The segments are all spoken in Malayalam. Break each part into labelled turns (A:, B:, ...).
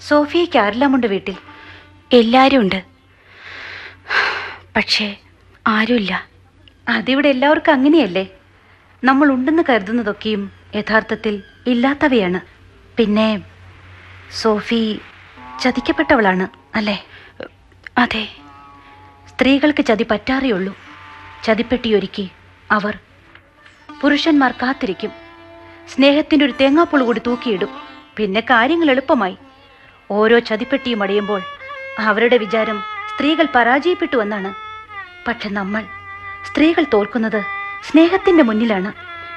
A: സോഫിയയ്ക്ക് ആരെല്ലാമുണ്ട് വീട്ടിൽ എല്ലാരും ഉണ്ട് പക്ഷേ ആരുമില്ല അതിവിടെ എല്ലാവർക്കും അങ്ങനെയല്ലേ നമ്മൾ ഉണ്ടെന്ന് കരുതുന്നതൊക്കെയും യഥാർത്ഥത്തിൽ ഇല്ലാത്തവയാണ് പിന്നെ സോഫി ചതിക്കപ്പെട്ടവളാണ് അല്ലേ അതെ സ്ത്രീകൾക്ക് ചതി പറ്റാറേയുള്ളൂ ചതിപ്പെട്ടിയൊരുക്കി അവർ പുരുഷന്മാർ കാത്തിരിക്കും സ്നേഹത്തിൻ്റെ ഒരു തേങ്ങാപ്പുള് കൂടി തൂക്കിയിടും പിന്നെ കാര്യങ്ങൾ എളുപ്പമായി ഓരോ ചതിപ്പെട്ടിയും അടയുമ്പോൾ അവരുടെ വിചാരം സ്ത്രീകൾ പരാജയപ്പെട്ടു എന്നാണ് പക്ഷെ നമ്മൾ സ്ത്രീകൾ തോൽക്കുന്നത് സ്നേഹത്തിന്റെ മുന്നിലാണ്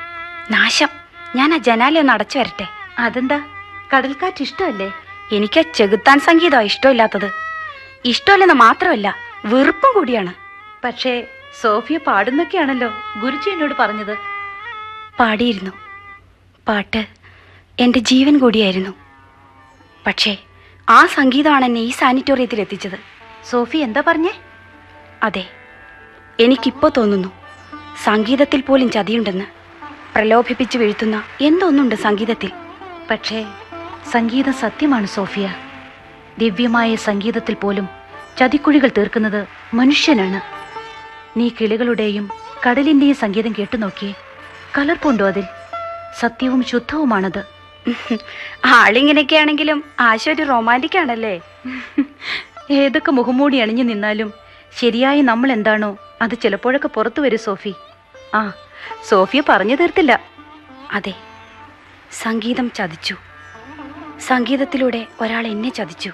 A: നാശം ഞാൻ ആ ജനാലയം ഒന്ന് അടച്ചു വരട്ടെ അതെന്താ കടൽക്കാറ്റ് ഇഷ്ടമല്ലേ എനിക്ക് ചെകുത്താൻ സംഗീതം ഇഷ്ടമില്ലാത്തത് ഇഷ്ടമല്ലെന്ന് മാത്രമല്ല വെറുപ്പും കൂടിയാണ് പക്ഷേ സോഫിയ പാടുന്നൊക്കെയാണല്ലോ ഗുരുജി എന്നോട് പറഞ്ഞത് പാടിയിരുന്നു പാട്ട് എൻ്റെ ജീവൻ കൂടിയായിരുന്നു പക്ഷേ ആ സംഗീതമാണ് എന്നെ ഈ സാനിറ്റോറിയത്തിൽ എത്തിച്ചത് സോഫി എന്താ പറഞ്ഞേ അതെ എനിക്കിപ്പോൾ തോന്നുന്നു സംഗീതത്തിൽ പോലും ചതിയുണ്ടെന്ന് പ്രലോഭിപ്പിച്ച് വീഴ്ത്തുന്ന എന്തൊന്നുണ്ട് സംഗീതത്തിൽ പക്ഷേ സംഗീതം സത്യമാണ് സോഫിയ ദിവ്യമായ സംഗീതത്തിൽ പോലും ചതിക്കുഴികൾ തീർക്കുന്നത് മനുഷ്യനാണ് നീ കിളികളുടെയും കടലിന്റെയും സംഗീതം കേട്ടു നോക്കിയേ കലർപ്പുണ്ടോ അതിൽ സത്യവും ശുദ്ധവുമാണത് ആളിങ്ങനെയൊക്കെ ആണെങ്കിലും ആശ ഒരു റൊമാൻറ്റിക് ആണല്ലേ ഏതൊക്കെ മുഖംമൂടി അണിഞ്ഞു നിന്നാലും ശരിയായ നമ്മൾ എന്താണോ അത് ചിലപ്പോഴൊക്കെ പുറത്തു വരും സോഫി ആ സോഫിയ പറഞ്ഞു തീർത്തില്ല അതെ സംഗീതം ചതിച്ചു സംഗീതത്തിലൂടെ ഒരാൾ എന്നെ ചതിച്ചു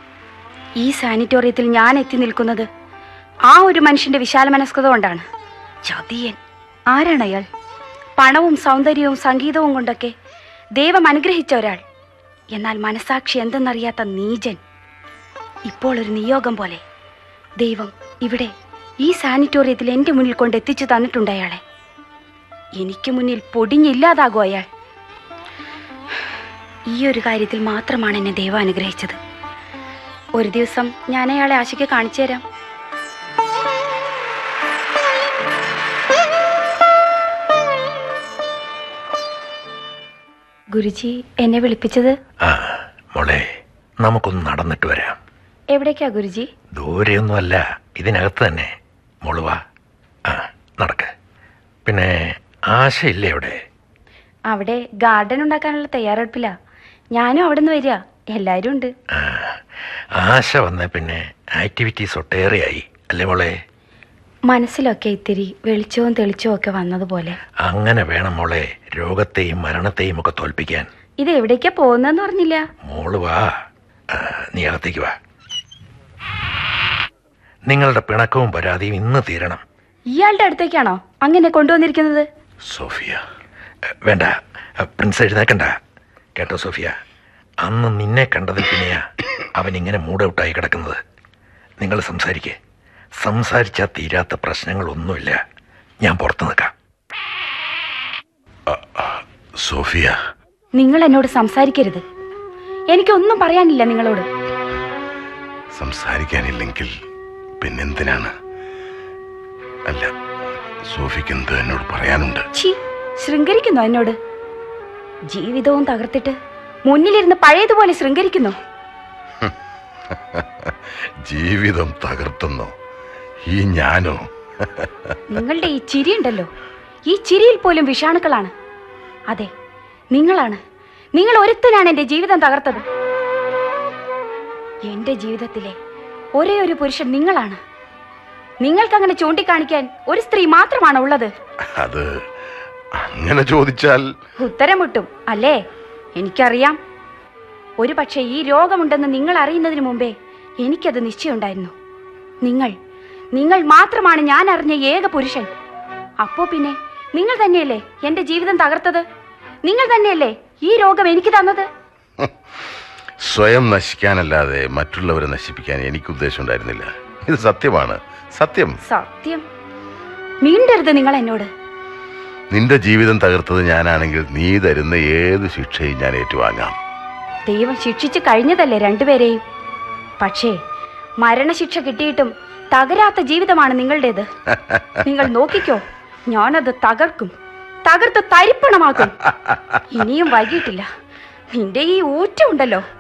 A: ഈ സാനിറ്റോറിയത്തിൽ ഞാൻ എത്തി നിൽക്കുന്നത് ആ ഒരു മനുഷ്യന്റെ വിശാല മനസ്കത കൊണ്ടാണ് ചതിയൻ ആരാണ് അയാൾ പണവും സൗന്ദര്യവും സംഗീതവും കൊണ്ടൊക്കെ ദൈവം അനുഗ്രഹിച്ച ഒരാൾ എന്നാൽ മനസാക്ഷി എന്തെന്നറിയാത്ത നീചൻ ഇപ്പോൾ ഒരു നിയോഗം പോലെ ദൈവം ഇവിടെ ഈ സാനിറ്റോറിയത്തിൽ എൻ്റെ മുന്നിൽ കൊണ്ട് എത്തിച്ചു തന്നിട്ടുണ്ട് അയാളെ എനിക്ക് മുന്നിൽ പൊടിഞ്ഞില്ലാതാകും അയാൾ ഈ ഒരു കാര്യത്തിൽ മാത്രമാണ് എന്നെ ദൈവം അനുഗ്രഹിച്ചത് ഒരു ദിവസം ഞാൻ അയാളെ ആശയ്ക്ക് കാണിച്ചു തരാം ഗുരുജി എന്നെ വിളിപ്പിച്ചത്
B: ആ മോളെ നമുക്കൊന്ന് നടന്നിട്ട് വരാം
A: എവിടേക്കാ ഗുരുജി
B: ദൂരെയൊന്നുമല്ല ഇതിനകത്ത് തന്നെ മോള് വാ ആ നടക്ക് പിന്നെ ആശയില്ലേ അവിടെ
A: അവിടെ ഗാർഡൻ ഉണ്ടാക്കാനുള്ള തയ്യാറെടുപ്പില്ല ഞാനും അവിടെ നിന്ന് വരിക എല്ലാവരും ഉണ്ട്
B: ആ ആശ വന്ന പിന്നെ ആക്ടിവിറ്റീസ് ഒട്ടേറെയായി അല്ലേ മോളെ
A: മനസ്സിലൊക്കെ ഇത്തിരി വെളിച്ചവും തെളിച്ചവും ഒക്കെ വന്നതുപോലെ
B: അങ്ങനെ വേണം മോളെ രോഗത്തെയും മരണത്തെയും ഒക്കെ തോൽപ്പിക്കാൻ
A: ഇത് എവിടേക്കാ പോകുന്നതെന്ന് പറഞ്ഞില്ല
B: മോള് വാ ആ, നീ അകത്തേക്ക് വാ നിങ്ങളുടെ പിണക്കവും പരാതിയും ഇന്ന് തീരണം
A: ഇയാളുടെ അടുത്തേക്കാണോ അങ്ങനെ കൊണ്ടുവന്നിരിക്കുന്നത്
B: സോഫിയ എ, വേണ്ട എ, പ്രിൻസ് എഴുന്നേക്കണ്ട കേട്ടോ സോഫിയ അന്ന് നിന്നെ കണ്ടതിൽ പിന്നെയാ അവൻ ഇങ്ങനെ മൂഡൌട്ടായി കിടക്കുന്നത് നിങ്ങൾ സംസാരിക്കേ സംസാരിച്ചാൽ തീരാത്ത പ്രശ്നങ്ങളൊന്നുമില്ല ഞാൻ പുറത്ത് നിൽക്കാം
C: സോഫിയ
A: നിങ്ങൾ എന്നോട് സംസാരിക്കരുത് എനിക്കൊന്നും പറയാനില്ല നിങ്ങളോട്
C: സംസാരിക്കാനില്ലെങ്കിൽ പിന്നെന്തിനാണ് അല്ല സോഫിക്ക് എന്ത് എന്നോട് പറയാനുണ്ട്
A: ഛീ ശൃംഗരിക്കുന്നോ എന്നോട് ജീവിതവും തകർത്തിട്ട് മുന്നിലിരുന്ന് പഴയതുപോലെ ശൃംഗരിക്കുന്നു
C: ജീവിതം തകർത്തുന്നോ ഈ ഞാനോ
A: നിങ്ങളുടെ ഈ ചിരി ഉണ്ടല്ലോ ഈ ചിരിയിൽ പോലും വിഷാണുക്കളാണ് അതെ നിങ്ങളാണ് നിങ്ങൾ ഒരുത്തനാണ് എന്റെ ജീവിതം തകർത്തത് എന്റെ ജീവിതത്തിലെ ഒരേ ഒരു പുരുഷൻ നിങ്ങളാണ് നിങ്ങൾക്കങ്ങനെ ചൂണ്ടിക്കാണിക്കാൻ ഒരു സ്ത്രീ മാത്രമാണ് ഉള്ളത്
C: അത് അങ്ങനെ ചോദിച്ചാൽ
A: ഉത്തരം മുട്ടും അല്ലേ എനിക്കറിയാം ഒരു പക്ഷേ ഈ രോഗമുണ്ടെന്ന് നിങ്ങൾ അറിയുന്നതിന് മുമ്പേ എനിക്കത് നിശ്ചയമുണ്ടായിരുന്നു നിങ്ങൾ നിങ്ങൾ മാത്രമാണ് ഞാൻ അറിഞ്ഞ ഏക പുരുഷൻ അപ്പോ പിന്നെ നിങ്ങൾ തന്നെയല്ലേ എന്റെ ജീവിതം തകർത്തത് നിങ്ങൾ തന്നെയല്ലേ ഈ രോഗം എനിക്ക് തന്നത്
C: സ്വയം നശിക്കാനല്ലാതെ മറ്റുള്ളവരെ നശിപ്പിക്കാൻ എനിക്ക് ഉദ്ദേശം ഉണ്ടായിരുന്നില്ല ഇത് സത്യമാണ് സത്യം
A: സത്യം മീണ്ടരുത് നിങ്ങൾ എന്നോട്
C: നിന്റെ ജീവിതം തകർത്തത് ഞാനാണെങ്കിൽ നീ തരുന്ന ഏത് ശിക്ഷയും ഞാൻ ഏറ്റുവാങ്ങാം
A: ദൈവം ശിക്ഷിച്ചു കഴിഞ്ഞതല്ലേ രണ്ടുപേരെയും പക്ഷേ മരണശിക്ഷ കിട്ടിയിട്ടും തകരാത്ത ജീവിതമാണ് നിങ്ങളുടേത് നിങ്ങൾ നോക്കിക്കോ ഞാനത് തകർക്കും തകർത്ത് തരിപ്പണമാക്കും ഇനിയും വൈകിട്ടില്ല നിന്റെ ഈ ഊറ്റമുണ്ടല്ലോ